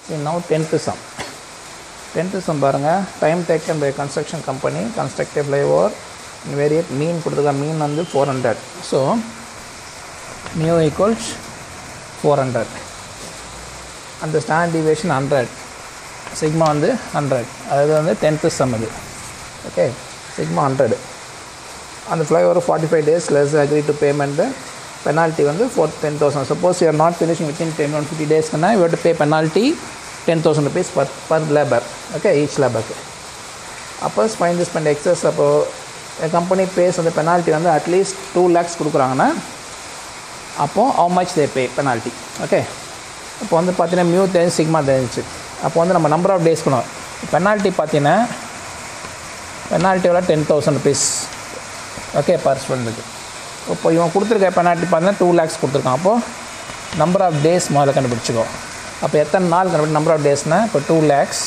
நவு tenth sum tenth sum பாருங்கள் time taken by construction company constructive flyover variate mean கொடுத்துருக்க mean வந்து four hundred so mu equals four hundred அந்த stand deviation hundred sigma வந்து hundred அதாவது வந்து tenth sum இது okay sigma hundred அந்த flyover forty five days less agree to payment penalty வந்து four ten thousand suppose you're not finishing within ten one fifty டேஸ்க்குன்னா you to pay penalty ten thousand rupees per per labour okay each லேபருக்கு அப்போ fine this பண்ண excess அப்போது company pays வந்து penalty வந்து at least two lakhs கொடுக்குறாங்கன்னா அப்போது how much they pay penalty okay இப்போ வந்து பார்த்தீங்கன்னா மியூ தெரிஞ்சு சிக்மா தெரிஞ்சிச்சு அப்போ வந்து நம்ம நம்பர் ஆஃப் டேஸ் பண்ணுவோம் பெனால்ட்டி பார்த்தீங்கன்னா பெனால்ட்டியோட ten thousand rupees okay per ஸ்டூடெண்ட்டுக்கு இப்போ இவன் கொடுத்துருக்க பெனால்ட்டி பார்த்தீங்கன்னா டூ லேக்ஸ் கொடுத்துருக்கான் அப்போது நம்பர் ஆஃப் டேஸ் முதல்ல கண்டுபிடிச்சிக்கோ அப்போ எத்தனை நாள் கண்டுபிடி நம்பர் ஆஃப் டேஸ்னால் இப்போ two lakhs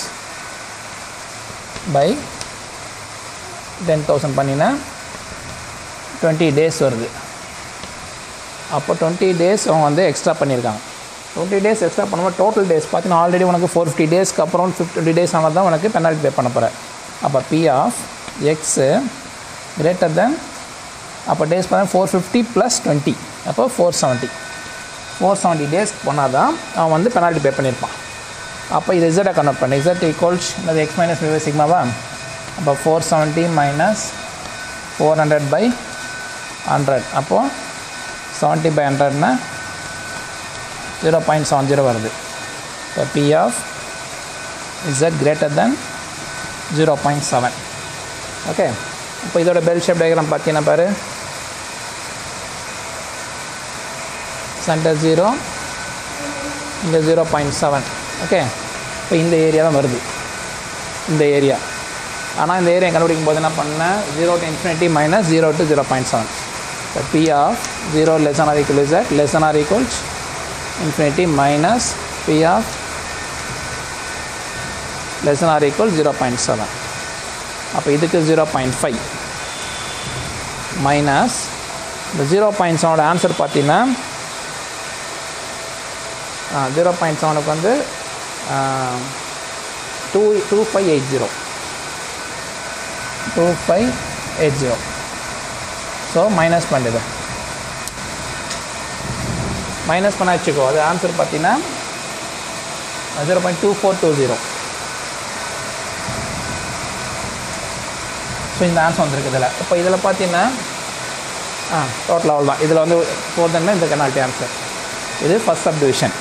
by ten thousand பண்ணினா டுவெண்ட்டி டேஸ் வருது அப்போ டுவெண்ட்டி டேஸ் அவன் வந்து எக்ஸ்ட்ரா பண்ணியிருக்காங்க டுவெண்ட்டி டேஸ் எக்ஸ்ட்ரா பண்ணும்போது டோட்டல் டேஸ் பார்த்தீங்கன்னா ஆல்ரெடி உனக்கு ஃபோர் ஃபிஃப்டி டேஸ்க்கு அப்புறம் ஃபிஃப்டி டேஸ் ஆனால் தான் உனக்கு பெனால்ட்டி பே பண்ண போகிறேன் அப்போ P of X greater than அப்போ டேஸ் பார்த்தா ஃபோர் ஃபிஃப்டி ப்ளஸ் டுவெண்ட்டி அப்போ four seventy four seventy days போனால் தான் அவன் வந்து பெனால்ட்டி பே பண்ணியிருப்பான் அப்போ இது இசட்டை கன்வெர்ட் பண்ணு இசட் ஈக்குவல்ஸ் அது எக்ஸ் மைனஸ் விவோ சிக்மாவா அப்போ four seventy minus four hundred by hundred அப்போது செவன்ட்டி பை ஹண்ட்ரட்னா ஜீரோ பாயிண்ட் செவன் ஜீரோ வருது இப்போ P of Z greater than zero point seven okay இப்போ இதோட பெல் ஷேப் டயக்ராம் பார்த்தீங்கன்னா பாரு சென்டர் ஜீரோ இங்கே ஜீரோ பாயிண்ட் செவன் ஓகே இப்போ இந்த ஏரியா தான் வருது இந்த ஏரியா ஆனால் இந்த ஏரியா கண்டுபிடிக்கும் போது என்ன பண்ணேன் zero to infinity minus zero to zero point seven இப்போ P of zero less or equal is less or equals infinity minus p of less than or equal 0.7 அப்போ இதுக்கு 0.5 மைனஸ் இந்த ஜீரோ பாயிண்ட் செவனோட answer பார்த்தீங்கன்னா zero point செவனுக்கு வந்து two two five eight zero two five eight zero so minus பண்ணிடு minus பண்ண வச்சுக்கோ அது ஆன்சர் பார்த்தீங்கன்னா zero point two four two zero so இந்த ஆன்சர் வந்திருக்கு இதில் இப்போ இதில் பார்த்தீங்கன்னா ஆ டோட்டல் அவ்வளோ தான் இதில் வந்து ஃபோர் தானே இந்த கெனால்ட்டி ஆன்சர் இது ஃபஸ்ட் சப் டிவிஷன்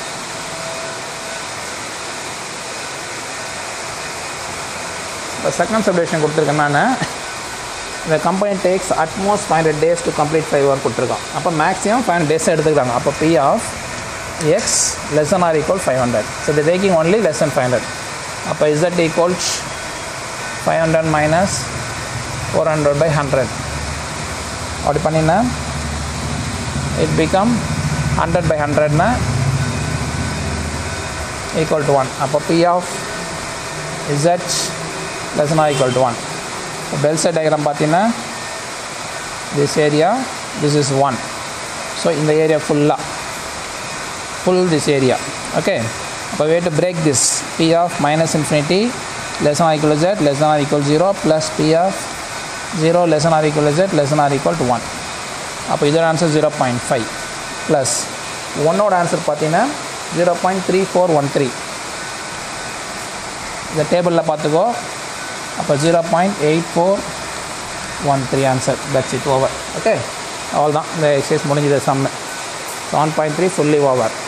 இப்போ செகண்ட் சப் டிவிஷன் கொடுத்துருக்கேன் நான் இந்த company takes at most five hundred days to complete five work கொடுத்துருக்கான் அப்போ மேக்ஸிமம் ஃபைவ் ஹண்ட்ரட் டேஸ் எடுத்துக்கிறாங்க அப்போ P of X less than or equal five hundred so the taking only less than five hundred அப்போ Z equals five hundred minus four hundred by hundred அப்படி பண்ணினா it become hundred by ஹண்ட்ரட்னா equal to one அப்போ P of Z less than or equal to one bell side diagram பார்த்தீங்கன்னா this area this is one so இந்த ஏரியா ஃபுல்லாக full this area okay அப்போ way to break this P of minus infinity less or equal Z less or equal zero plus P of zero less or equal Z less or equal to one அப்போ இதோட answer zero point five plus ஒன்னோட answer பார்த்தீங்கன்னா zero point three four one three இந்த டேபிளில் பார்த்துக்கோ அப்போ zero point eight four one three answer that's it over okay அவ்வளோதான் இந்த எக்ஸசைஸ் முடிஞ்சது sum seven point three fully over